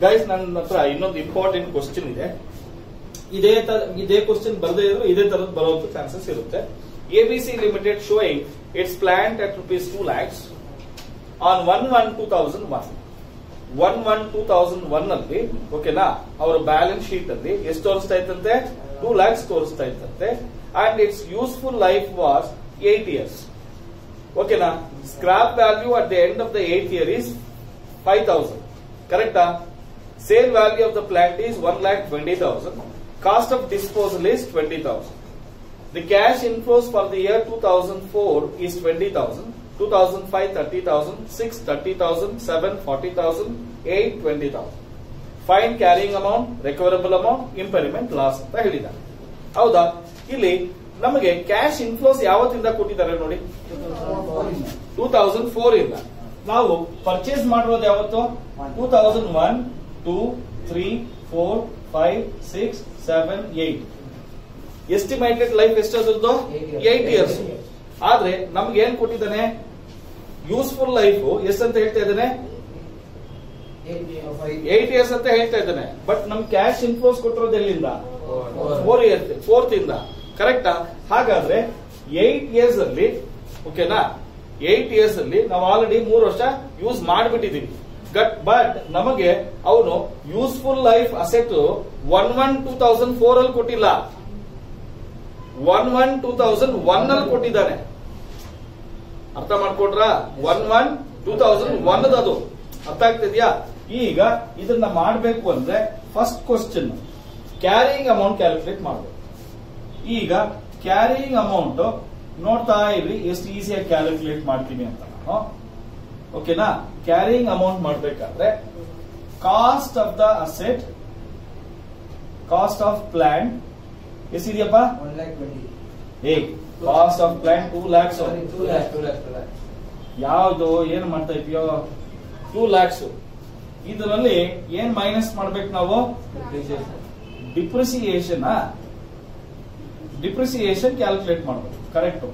Guys ನನ್ನ ಹತ್ರ ಇನ್ನೊಂದು ಇಂಪಾರ್ಟೆಂಟ್ ಕ್ವಶನ್ ಇದೆ ಇದೇ ತರ ಇದೇ ಕ್ವಶನ್ ಬರದೇ ಇದ್ರು ಇದೇ ತರದ್ ಬರೋದು ಚಾನ್ಸಸ್ ಇರುತ್ತೆ A B C limited showing its plant at rupees two lakhs on one one two thousand one one one two thousand one ಅಲ್ಲಿ ಓಕೆನಾ ಅವರ ಬ್ಯಾಲೆನ್ಸ್ ಶೀಟ್ ಅಲ್ಲಿ ಎಷ್ಟು ತೋರಿಸ್ತಾ ಇತ್ತಂತೆ ಟೂ ಲ್ಯಾಕ್ಸ್ ತೋರಿಸ್ತಾ ಇತ್ತಂತೆ and its useful life was eight years ಓಕೆನಾ scrap value at the end of the eight year is five thousand ಕರೆಕ್ಟಾ sale value of the plant is one lakh twenty thousand cost of disposal is 20,000. The cash inflows for the year 2004 is 20,000, 2005 30,000, 6 30,000, 7 40,000, 8 20,000. Find carrying amount, recoverable amount, impairment loss ಅಂತ ಹೇಳಿದ್ದಾರೆ ಹೌದಾ ಇಲ್ಲಿ ನಮಗೆ cash inflows ಯಾವತ್ತಿಂದ ಕೊಟ್ಟಿದ್ದಾರೆ ನೋಡಿ two thousand four ಇಂದ ನಾವು purchase ಮಾಡಿರೋದು ಯಾವತ್ತು two thousand one two three four five six seven eight estimated life ಎಷ್ಟದ್ದು ಏಟ್ ಇಯರ್ಸ್ ಆದ್ರೆ ನಮ್ಗೆ ಏನ್ ಕೊಟ್ಟಿದ್ದಾನೆ ಯೂಸ್ಫುಲ್ ಲೈಫ್ ಎಷ್ಟಂತ ಹೇಳ್ತಾ ಇದ್ದಾನೆ ಏಟ್ ಇಯರ್ಸ್ ಅಂತ ಹೇಳ್ತಾ ಇದ್ದಾನೆ ಬಟ್ ನಮ್ ಕ್ಯಾಶ್ ಇನ್ಫ್ಲೋಸ್ ಕೊಟ್ಟಿರೋದು ಎಲ್ಲಿಂದ ಫೋರ್ ಇಯರ್ಸ್ ಫೋರ್ತ್ ಇಂದ ಕರೆಕ್ಟಾ ಹಾಗಾದ್ರೆ ಏಟ್ ಇಯರ್ಸ್ ಅಲ್ಲಿ ಓಕೆನಾ ಏಟ್ ಇಯರ್ಸ್ ಅಲ್ಲಿ ನಾವು ಆಲ್ರೆಡಿ ಮೂರು ವರ್ಷ ಯೂಸ್ ಮಾಡಿಬಿಟ್ಟಿದೀವಿ ಗಟ್ ಬಟ್ ನಮಗೆ ಅವನು useful life asset one one two thousand four ಅಲ್ಲಿ ಕೊಟ್ಟಿಲ್ಲ one one two thousand one ಅಲ್ಲಿ ಕೊಟ್ಟಿದ್ದಾನೆ ಅರ್ಥ ಮಾಡ್ಕೊಟ್ರ one one two thousand one ಅದು ಅರ್ಥ ಆಗ್ತಿದ್ಯಾ ಈಗ ಇದನ್ನ ಮಾಡಬೇಕು ಅಂದ್ರೆ first question carrying amount calculate ಮಾಡಬೇಕು ಈಗ ಕ್ಯಾರಿಯಿಂಗ್ ಅಮೌಂಟ್ ನೋಡ್ತಾ ಇರ್ರಿ ಎಷ್ಟು ಈಸಿಯಾಗಿ ಕ್ಯಾಲ್ಕುಲೇಟ್ ಮಾಡ್ತೀನಿ ಅಂತ ನಾನು ಓಕೆನಾ ಕ್ಯಾರಿಯಿಂಗ್ ಅಮೌಂಟ್ ಮಾಡಬೇಕಾದ್ರೆ cost of the asset cost of plan ಎಷ್ಟಿದೆಯಪ್ಪ ಏ cost of plan two lakhs ಯಾವ್ದು ಏನ್ ಮಾಡ್ತಾ ಇದೆಯೋ ಟೂ ಲ್ಯಾಕ್ಸ್ ಇದರಲ್ಲಿ ಏನ್ ಮೈನಸ್ ಮಾಡ್ಬೇಕು ನಾವು ಡಿಪ್ರಿಸಿಯೇಷನ್ ಡಿಪ್ರಿಸಿಯೇಷನ್ ಕ್ಯಾಲ್ಕುಲೇಟ್ ಮಾಡಬೇಕು ಕರೆಕ್ಟ್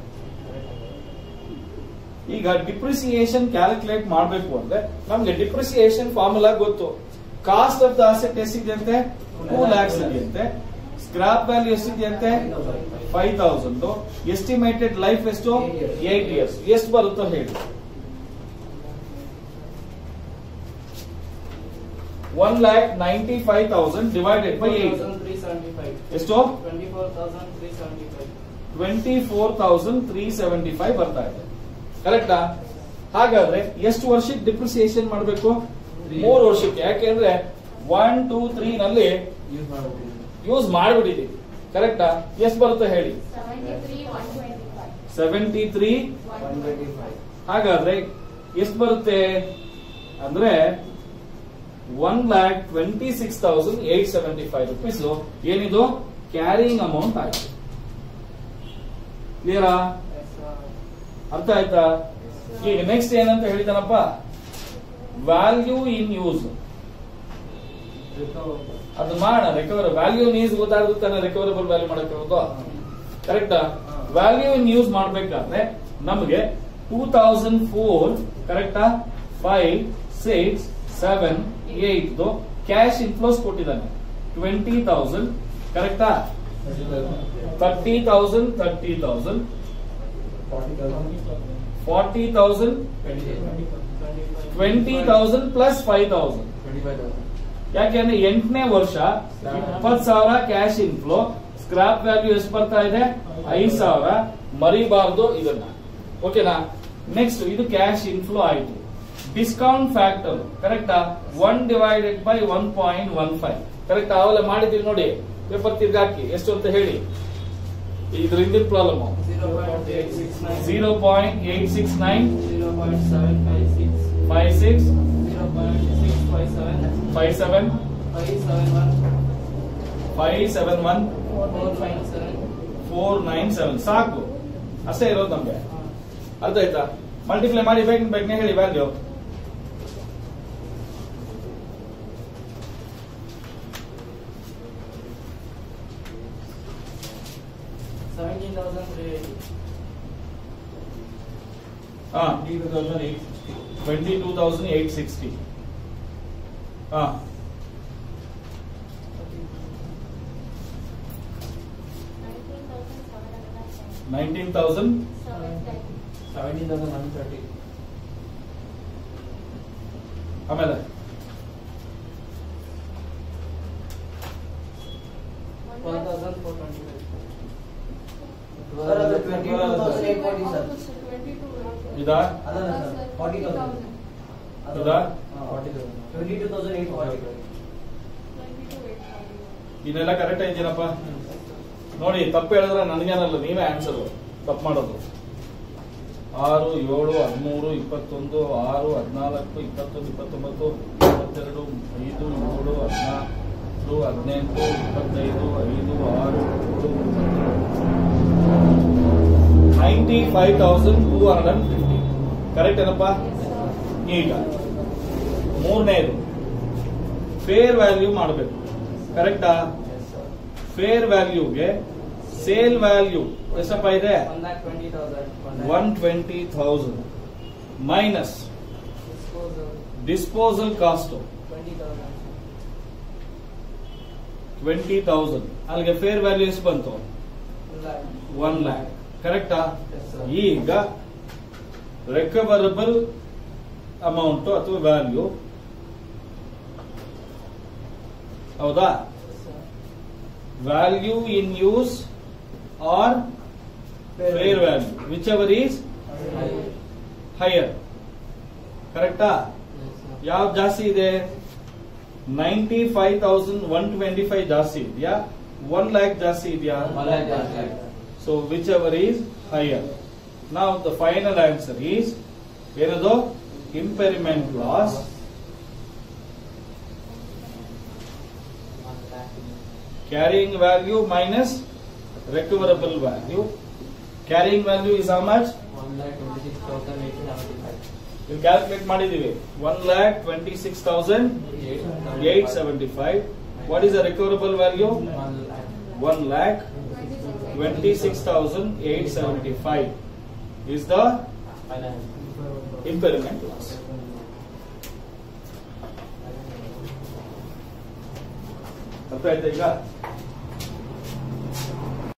ಈಗ ಡಿಪ್ರಿಸಿಯೇಷನ್ ಕ್ಯಾಲ್ಕುಲೇಟ್ ಮಾಡಬೇಕು ಅಂದ್ರೆ ನಮ್ಗೆ ಡಿಪ್ರಿಸಿಯೇಷನ್ ಫಾರ್ಮುಲಾ ಗೊತ್ತು ಕಾಸ್ಟ್ ಆಫ್ ದ ಅಸೆಟ್ ಎಷ್ಟಿದೆಯಂತೆ ಟೂ ಲ್ಯಾಕ್ಸ್ ಇದೆಯಂತೆ ಸ್ಕ್ರಾಪ್ ವ್ಯಾಲ್ಯೂ ಎಷ್ಟಿದೆಯಂತೆ ಫೈವ್ ತೌಸಂಡ್ ಎಸ್ಟಿಮೇಟೆಡ್ ಲೈಫ್ ಎಷ್ಟು ಏಟ್ ಇಯರ್ಸ್ ಎಷ್ಟು ಬರುತ್ತೋ ಹೇಳಿ one lakh ninety five thousand divided by eight ಎಷ್ಟು twenty four thousand three seventy five ಬರ್ತಾ ಇದೆ ಕರೆಕ್ಟಾ ಹಾಗಾದ್ರೆ ಎಷ್ಟು ವರ್ಷಕ್ಕೆ ಡಿಪ್ರಿಸಿಯೇಷನ್ ಮಾಡಬೇಕು ಮೂರು ವರ್ಷಕ್ಕೆ ಯಾಕೆಂದ್ರೆ ಒನ್ ಟೂ ತ್ರೀ ನಲ್ಲಿ ಯೂಸ್ ಮಾಡ್ಬಿಟ್ಟಿದೀವಿ ಕರೆಕ್ಟಾ ಎಷ್ಟು ಬರುತ್ತೆ ಹೇಳಿ ಸೆವೆಂಟಿ ತ್ರೀ ಹಾಗಾದ್ರೆ ಎಷ್ಟು ಬರುತ್ತೆ ಅಂದ್ರೆ one lakh twenty six thousand eight seventy five rupees ಏನಿದು ಕ್ಯಾರಿಯಿಂಗ್ ಅಮೌಂಟ್ ಆಯ್ತು ಕ್ಲಿಯರಾ ಅರ್ಥ ಆಯ್ತಾ ಈಗ ನೆಕ್ಸ್ಟ್ ಏನಂತ ಹೇಳಿದಾನಪ್ಪ ವ್ಯಾಲ್ಯೂ ಇನ್ ಯೂಸ್ ಅದು ಮಾಡ ರಿಕವರ್ ವ್ಯಾಲ್ಯೂ ಇನ್ ಯೂಸ್ ಗೊತ್ತಾದ್ರು ತಾನೆ ರಿಕವರಬಲ್ ವ್ಯಾಲ್ಯೂ ಮಾಡಕ್ಕೆ ಹೋಗೋದು ಕರೆಕ್ಟಾ ವ್ಯಾಲ್ಯೂ ಇನ್ ಯೂಸ್ ಮಾಡ್ಬೇಕಾದ್ರೆ ನಮಗೆ ಟೂ ತೌಸಂಡ್ ಫೋರ್ ಕರೆಕ್ಟಾ five six seven eight cash inflows ಕೊಟ್ಟಿದ್ದಾನೆ ಟ್ವೆಂಟಿ ತೌಸಂಡ್ ಕರೆಕ್ಟಾ thirty thousand thirty thousand forty thousand twenty thousand plus five thousand ಯಾಕೆಂದ್ರೆ ಎಂಟನೇ ವರ್ಷ ಇಪ್ಪತ್ ಸಾವಿರ ಕ್ಯಾಶ್ ಇನ್ಫ್ಲೋ ಸ್ಕ್ರಾಪ್ ವ್ಯಾಲ್ಯೂ ಎಷ್ಟು ಬರ್ತಾ ಇದೆ ಐದ್ ಸಾವಿರ ಮರಿಬಾರ್ದು ಇದನ್ನ ಓಕೆನಾ ನೆಕ್ಸ್ಟ್ ಇದು ಕ್ಯಾಶ್ ಇನ್ಫ್ಲೋ ಆಯ್ತು ಡಿಸ್ಕೌಂಟ್ ಫ್ಯಾಕ್ಟರ್ ಕರೆಕ್ಟಾ one divided by one point one five correct ಅವೆಲ್ಲ ಮಾಡಿದೀವಿ ನೋಡಿ ಪೇಪರ್ ತಿರ್ಗಾಕಿ ಎಷ್ಟು ಅಂತ ಹೇಳಿ ಇದ್ರ ಹಿಂದಿನ problem zero point eight six nine five six five seven five seven one four nine seven ಸಾಕು ಅಷ್ಟೇ ಇರೋದು ನಮ್ಗೆ ಅರ್ಥ ಆಯ್ತಾ ಮಲ್ಟಿಪ್ಲೈ ಮಾಡಿ ಬೇಗ ಬೇಗನೆ ಹೇಳಿ ವ್ಯಾಲ್ಯೂ ಹಾ twenty two thousand eight sixty ಹಾ nineteen thousand seventeen thousand one thirty ಆಮೇಲೆ twelve thousand four twenty Sir, ಅದು 22,840 sir. ಇದಾ ಅದಲ್ಲ sir, 40,000. ಇದಾ forty thousand twenty two thousand eight forty ಇದೆಲ್ಲ ಕರೆಕ್ಟ್ ಐತೇನಪ್ಪ ನೋಡಿ ತಪ್ಪು ಹೇಳಿದ್ರೆ ನನಗೇನಲ್ಲ ನೀವೇ ಆನ್ಸರ್ ತಪ್ಪು ಮಾಡೋದು ಆರು ಏಳು ಹದಿಮೂರು ಇಪ್ಪತ್ತೊಂದು ಆರು ಹದಿನಾಲ್ಕು ಇಪ್ಪತ್ತೊಂದು ಇಪ್ಪತ್ತೊಂಬತ್ತು ಇಪ್ಪತ್ತೆರಡು ಐದು ಏಳು ಹದಿನಾರು ಹದಿನೆಂಟು ಇಪ್ಪತ್ತೈದು ಐದು ಆರು ಏಳು ninety five thousand two hundred and fifty correct ಏನಪ್ಪ ಈಗ ಮೂರನೇದು ಫೇರ್ ವ್ಯಾಲ್ಯೂ ಮಾಡಬೇಕು ಕರೆಕ್ಟಾ ಫೇರ್ ವ್ಯಾಲ್ಯೂಗೆ ಸೇಲ್ ವ್ಯಾಲ್ಯೂ ಎಷ್ಟಪ್ಪ ಇದೆ one lakh twenty thousand one twenty thousand minus disposal cost twenty thousand twenty thousand ಅಲ್ಲಿಗೆ ಫೇರ್ ವ್ಯಾಲ್ಯೂ ಎಷ್ಟು ಬಂತು ಒನ್ ಲ್ಯಾಕ್ ಒನ್ ಲ್ಯಾಕ್ ಕರೆಕ್ಟಾ Yes, sir. ಈಗ ರೆಕವರಬಲ್ ಅಮೌಂಟ್ ಅಥವಾ ವ್ಯಾಲ್ಯೂ ಹೌದಾ value in use or fair value which ever is higher ಕರೆಕ್ಟಾ ಯಾವ್ದು ಜಾಸ್ತಿ ಇದೆ ninety five thousand one twenty five ಜಾಸ್ತಿ ಇದೆಯಾ ಒನ್ ಲ್ಯಾಕ್ ಜಾಸ್ತಿ ಇದೆಯಾ ಒನ್ ಲ್ಯಾಕ್ ಜಾಸ್ತಿ ಆಯ್ತು so which ever is higher ನಾವು ದ ಫೈನಲ್ ಆನ್ಸರ್ ಈಸ್ ಏನದು impairment loss one lakh carrying value minus recoverable value carrying value is how much one lakh twenty six thousand eighty seventy five ಇಲ್ಲಿ calculate ಮಾಡಿದೀವಿ one lakh twenty six thousand eight seventy five what is the recoverable value one lakh one lakh twenty six thousand eight seventy five is the final impairment loss ಅರ್ಥ ಆಯ್ತಾ ಈಗ